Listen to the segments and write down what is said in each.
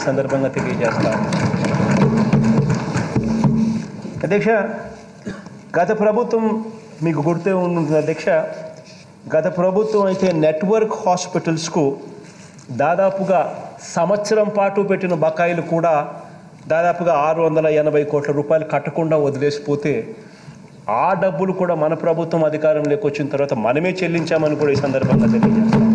సందర్భంగా తెలియజేస్తాను అధ్యక్ష గత ప్రభుత్వం మీకు గుర్తే ఉంటుంది అధ్యక్ష గత ప్రభుత్వం అయితే నెట్వర్క్ హాస్పిటల్స్కు దాదాపుగా సంవత్సరం పాటు పెట్టిన బకాయిలు కూడా దాదాపుగా ఆరు వందల ఎనభై కోట్ల రూపాయలు కట్టకుండా వదిలేసిపోతే ఆ డబ్బులు కూడా మన ప్రభుత్వం అధికారంలోకి వచ్చిన తర్వాత మనమే చెల్లించామని కూడా ఈ సందర్భంగా తెలియజేస్తాం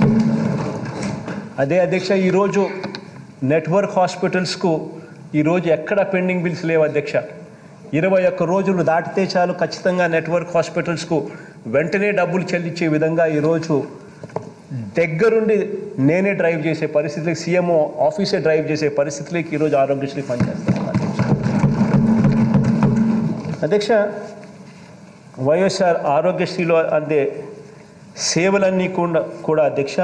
అదే అధ్యక్ష ఈరోజు నెట్వర్క్ హాస్పిటల్స్కు ఈరోజు ఎక్కడ పెండింగ్ బిల్స్ లేవు అధ్యక్ష ఇరవై ఒక్క రోజులు దాటితే చాలు ఖచ్చితంగా నెట్వర్క్ హాస్పిటల్స్కు వెంటనే డబ్బులు చెల్లించే విధంగా ఈరోజు దగ్గరుండి నేనే డ్రైవ్ చేసే పరిస్థితులకి సీఎంఓ ఆఫీసే డ్రైవ్ చేసే పరిస్థితులకి ఈరోజు ఆరోగ్యశ్రీ పనిచేస్తాను అధ్యక్ష వైఎస్ఆర్ ఆరోగ్యశ్రీలో అందే సేవలన్నీ కూడా కూడా అధ్యక్ష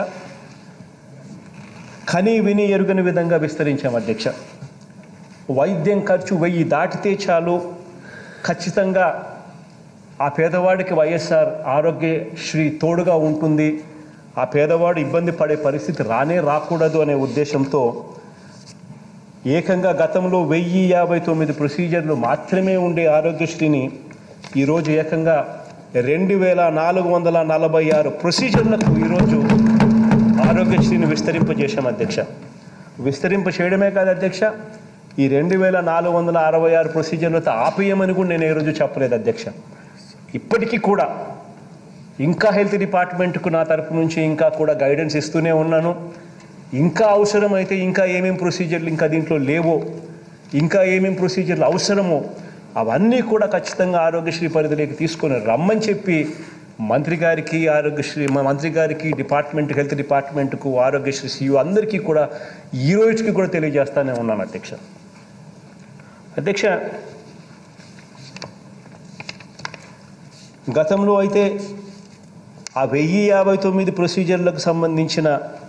కని విని ఎరుగని విధంగా విస్తరించాం అధ్యక్ష వైద్యం ఖర్చు వెయ్యి దాటితే చాలు ఖచ్చితంగా ఆ పేదవాడికి వైఎస్ఆర్ ఆరోగ్యశ్రీ తోడుగా ఉంటుంది ఆ పేదవాడు ఇబ్బంది పడే పరిస్థితి రానే రాకూడదు అనే ఉద్దేశంతో ఏకంగా గతంలో వెయ్యి యాభై తొమ్మిది ప్రొసీజర్లు మాత్రమే ఉండే ఆరోగ్యశ్రీని ఈరోజు ఏకంగా రెండు వేల నాలుగు వందల నలభై ఆరు ప్రొసీజర్లకు ఈరోజు ఆరోగ్యశ్రీని విస్తరింపజేశాం అధ్యక్ష విస్తరింప చేయడమే కాదు అధ్యక్ష ఈ రెండు వేల నాలుగు వందల అరవై ఆరు ప్రొసీజర్లతో ఆపేయమని కూడా నేను ఏ రోజు చెప్పలేదు అధ్యక్ష ఇప్పటికీ కూడా ఇంకా హెల్త్ డిపార్ట్మెంట్కు నా తరపు నుంచి ఇంకా కూడా గైడెన్స్ ఇస్తూనే ఉన్నాను ఇంకా అవసరమైతే ఇంకా ఏమేం ప్రొసీజర్లు ఇంకా దీంట్లో లేవో ఇంకా ఏమేం ప్రొసీజర్లు అవసరమో అవన్నీ కూడా ఖచ్చితంగా ఆరోగ్యశ్రీ పరిధిలోకి తీసుకొని రమ్మని చెప్పి మంత్రి గారికి ఆరోగ్యశ్రీ మా మంత్రి గారికి డిపార్ట్మెంట్ హెల్త్ డిపార్ట్మెంట్కు ఆరోగ్యశ్రీ సీఈఓ అందరికీ కూడా ఈ రోజుకి కూడా తెలియజేస్తానే ఉన్నాను అధ్యక్ష అధ్యక్ష గతంలో అయితే ఆ వెయ్యి యాభై తొమ్మిది ప్రొసీజర్లకు సంబంధించిన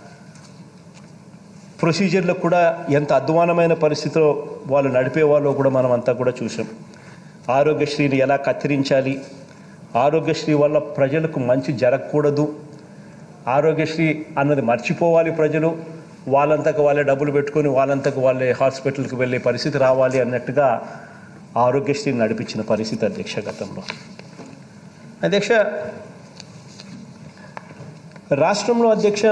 ప్రొసీజర్లకు కూడా ఎంత అధ్వానమైన పరిస్థితిలో వాళ్ళు నడిపే వాళ్ళు కూడా మనం అంతా కూడా చూసాం ఆరోగ్యశ్రీని ఎలా కత్తిరించాలి ఆరోగ్యశ్రీ వల్ల ప్రజలకు మంచి జరగకూడదు ఆరోగ్యశ్రీ అన్నది మర్చిపోవాలి ప్రజలు వాళ్ళంతకు వాళ్ళే డబ్బులు పెట్టుకొని వాళ్ళంతకు వాళ్ళే హాస్పిటల్కి వెళ్ళే పరిస్థితి రావాలి అన్నట్టుగా ఆరోగ్యశ్రీని నడిపించిన పరిస్థితి అధ్యక్ష గతంలో అధ్యక్ష రాష్ట్రంలో అధ్యక్ష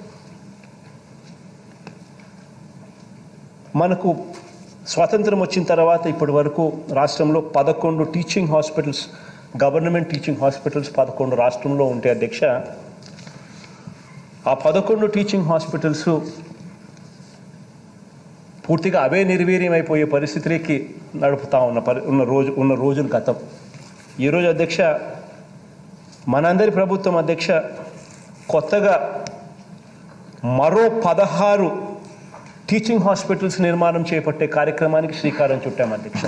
మనకు స్వాతంత్రం వచ్చిన తర్వాత ఇప్పటి వరకు రాష్ట్రంలో పదకొండు teaching hospitals government teaching hospitals పదకొండు రాష్ట్రంలో ఉంటే అధ్యక్ష ఆ పదకొండు టీచింగ్ హాస్పిటల్స్ పూర్తిగా అవే నిర్వీర్యం అయిపోయే పరిస్థితిలోకి నడుపుతా ఉన్న పరి ఉన్న రోజు ఉన్న రోజులు గతం ఈరోజు అధ్యక్ష మనందరి ప్రభుత్వం అధ్యక్ష కొత్తగా మరో పదహారు టీచింగ్ హాస్పిటల్స్ నిర్మాణం చేపట్టే కార్యక్రమానికి శ్రీకారం చుట్టాం అధ్యక్ష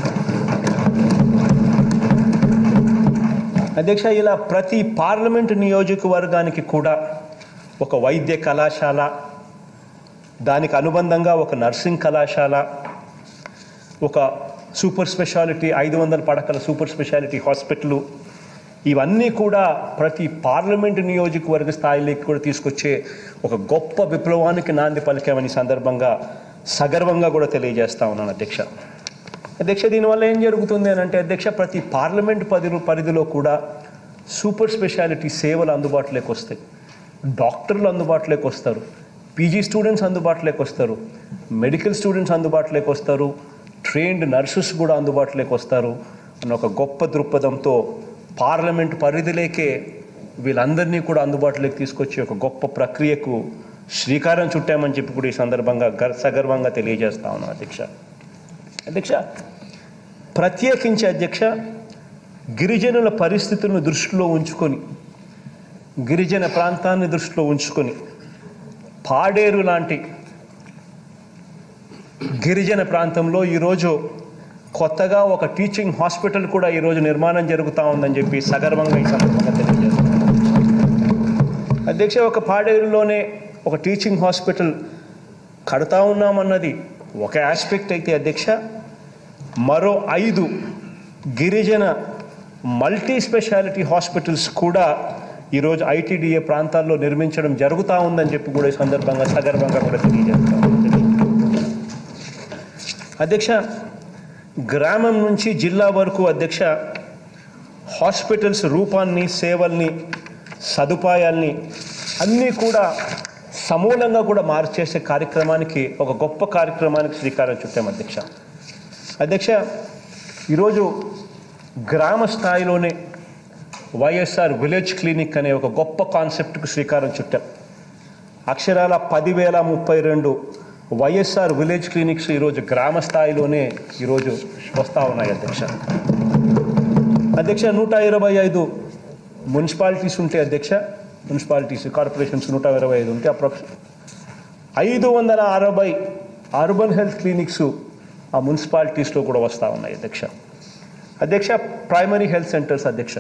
అధ్యక్ష ఇలా ప్రతి పార్లమెంటు నియోజకవర్గానికి కూడా ఒక వైద్య కళాశాల దానికి అనుబంధంగా ఒక నర్సింగ్ కళాశాల ఒక సూపర్ స్పెషాలిటీ ఐదు వందల పడకల సూపర్ స్పెషాలిటీ హాస్పిటల్ ఇవన్నీ కూడా ప్రతి పార్లమెంటు నియోజకవర్గ స్థాయిలోకి కూడా తీసుకొచ్చే ఒక గొప్ప విప్లవానికి నాంది పలికామని ఈ సందర్భంగా సగర్వంగా కూడా తెలియజేస్తా ఉన్నాను అధ్యక్ష అధ్యక్ష దీనివల్ల ఏం జరుగుతుంది అని అంటే అధ్యక్ష ప్రతి పార్లమెంట్ పరిధిలో పరిధిలో కూడా సూపర్ స్పెషాలిటీ సేవలు అందుబాటులోకి వస్తాయి డాక్టర్లు అందుబాటులోకి వస్తారు పీజీ స్టూడెంట్స్ అందుబాటులోకి వస్తారు మెడికల్ స్టూడెంట్స్ అందుబాటులోకి వస్తారు ట్రైన్డ్ నర్సెస్ కూడా అందుబాటులోకి వస్తారు అన్న ఒక గొప్ప దృక్పథంతో పార్లమెంట్ పరిధిలోకే వీళ్ళందరినీ కూడా అందుబాటులోకి తీసుకొచ్చి ఒక గొప్ప ప్రక్రియకు శ్రీకారం చుట్టామని చెప్పి కూడా ఈ సందర్భంగా గర్ సగర్వంగా తెలియజేస్తా ఉన్నాను అధ్యక్ష అధ్యక్ష ప్రత్యేకించి అధ్యక్ష గిరిజనుల పరిస్థితులను దృష్టిలో ఉంచుకొని గిరిజన ప్రాంతాన్ని దృష్టిలో ఉంచుకొని పాడేరు లాంటి గిరిజన ప్రాంతంలో ఈరోజు కొత్తగా ఒక టీచింగ్ హాస్పిటల్ కూడా ఈరోజు నిర్మాణం జరుగుతూ ఉందని చెప్పి సగర్వంగా ఈ సందర్భంగా తెలియజేస్తున్నాను అధ్యక్ష ఒక పాడేరులోనే ఒక టీచింగ్ హాస్పిటల్ కడతా ఉన్నామన్నది ఒక ఆస్పెక్ట్ అయితే అధ్యక్ష మరో ఐదు గిరిజన మల్టీ స్పెషాలిటీ హాస్పిటల్స్ కూడా ఈరోజు ఐటీడీఏ ప్రాంతాల్లో నిర్మించడం జరుగుతూ ఉందని చెప్పి కూడా ఈ సందర్భంగా సగర్వంగా కూడా తెలియజేస్తాం అధ్యక్ష గ్రామం నుంచి జిల్లా వరకు అధ్యక్ష హాస్పిటల్స్ రూపాన్ని సేవల్ని సదుపాయాల్ని అన్నీ కూడా సమూలంగా కూడా మార్చేసే కార్యక్రమానికి ఒక గొప్ప కార్యక్రమానికి శ్రీకారం చుట్టాం అధ్యక్ష అధ్యక్ష ఈరోజు గ్రామ స్థాయిలోనే వైఎస్ఆర్ విలేజ్ క్లినిక్ అనే ఒక గొప్ప కాన్సెప్ట్కు శ్రీకారం చుట్టాం అక్షరాల పదివేల ముప్పై రెండు వైఎస్ఆర్ విలేజ్ క్లినిక్స్ ఈరోజు గ్రామ స్థాయిలోనే ఈరోజు వస్తూ ఉన్నాయి అధ్యక్ష అధ్యక్ష నూట ఇరవై ఐదు మున్సిపాలిటీస్ ఉంటే అధ్యక్ష మున్సిపాలిటీస్ కార్పొరేషన్స్ నూట ఇరవై ఐదు ఉంటే అప్రాక్స్ ఐదు వందల అరవై అర్బన్ హెల్త్ క్లినిక్స్ ఆ మున్సిపాలిటీస్లో కూడా వస్తూ ఉన్నాయి అధ్యక్ష అధ్యక్ష ప్రైమరీ హెల్త్ సెంటర్స్ అధ్యక్ష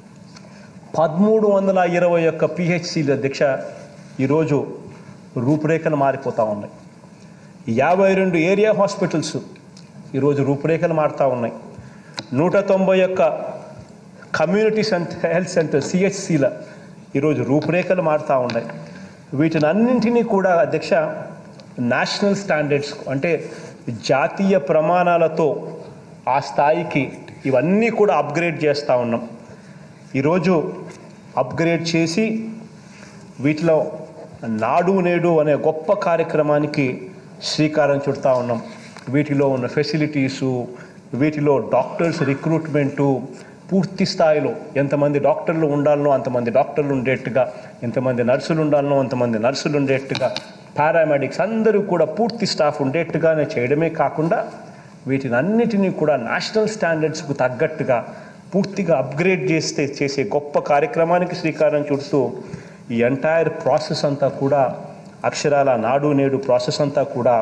పదమూడు వందల ఇరవై ఒక్క పిహెచ్సిలు అధ్యక్ష ఈరోజు రూపురేఖలు మారిపోతూ ఉన్నాయి యాభై రెండు ఏరియా హాస్పిటల్స్ ఈరోజు రూపురేఖలు మారుతూ ఉన్నాయి నూట తొంభై ఒక్క కమ్యూనిటీ సెంట హెల్త్ సెంటర్ సిహెచ్సిల ఈరోజు రూపురేఖలు మారుతూ ఉన్నాయి వీటిని అన్నింటినీ కూడా అధ్యక్ష నేషనల్ స్టాండర్డ్స్ అంటే జాతీయ ప్రమాణాలతో ఆ స్థాయికి ఇవన్నీ కూడా అప్గ్రేడ్ చేస్తూ ఉన్నాం ఈరోజు అప్గ్రేడ్ చేసి వీటిలో నాడు నేడు అనే గొప్ప కార్యక్రమానికి శ్రీకారం చుడతా ఉన్నాం వీటిలో ఉన్న ఫెసిలిటీసు వీటిలో డాక్టర్స్ రిక్రూట్మెంటు పూర్తి స్థాయిలో ఎంతమంది డాక్టర్లు ఉండాలనో అంతమంది డాక్టర్లు ఉండేట్టుగా ఎంతమంది నర్సులు ఉండాలనో అంతమంది నర్సులు ఉండేట్టుగా పారామెడిక్స్ అందరూ కూడా పూర్తి స్టాఫ్ ఉండేట్టుగానే చేయడమే కాకుండా వీటిని అన్నిటినీ కూడా నేషనల్ స్టాండర్డ్స్కు తగ్గట్టుగా పూర్తిగా అప్గ్రేడ్ చేస్తే చేసే గొప్ప కార్యక్రమానికి శ్రీకారం చుడుతూ ఈ ఎంటైర్ ప్రాసెస్ అంతా కూడా అక్షరాల నాడు నేడు ప్రాసెస్ అంతా కూడా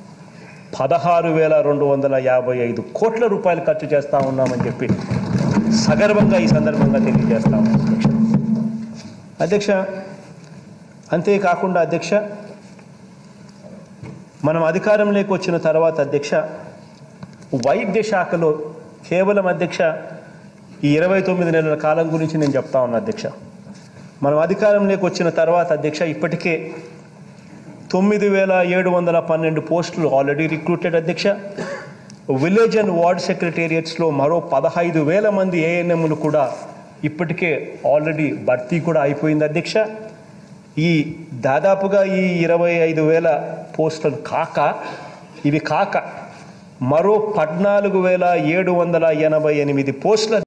పదహారు వేల రెండు వందల యాభై ఐదు కోట్ల రూపాయలు ఖర్చు చేస్తూ ఉన్నామని చెప్పి సగర్వంగా ఈ సందర్భంగా తెలియజేస్తా ఉన్నాం అధ్యక్ష అధ్యక్ష అంతేకాకుండా అధ్యక్ష మనం అధికారంలోకి వచ్చిన తర్వాత అధ్యక్ష వైద్య శాఖలో కేవలం అధ్యక్ష ఈ ఇరవై తొమ్మిది నెలల కాలం గురించి నేను చెప్తా ఉన్నా అధ్యక్ష మనం అధికారంలోకి వచ్చిన తర్వాత అధ్యక్ష ఇప్పటికే తొమ్మిది వేల ఏడు వందల పన్నెండు పోస్టులు ఆల్రెడీ రిక్రూటెడ్ అధ్యక్ష విలేజ్ అండ్ వార్డ్ సెక్రటేరియట్స్లో మరో పదహైదు వేల మంది ఏఎన్ఎంలు కూడా ఇప్పటికే ఆల్రెడీ భర్తీ కూడా అయిపోయింది అధ్యక్ష ఈ దాదాపుగా ఈ ఇరవై ఐదు వేల పోస్టులు కాక ఇవి కాక మరో పద్నాలుగు వేల ఏడు వందల ఎనభై ఎనిమిది పోస్టుల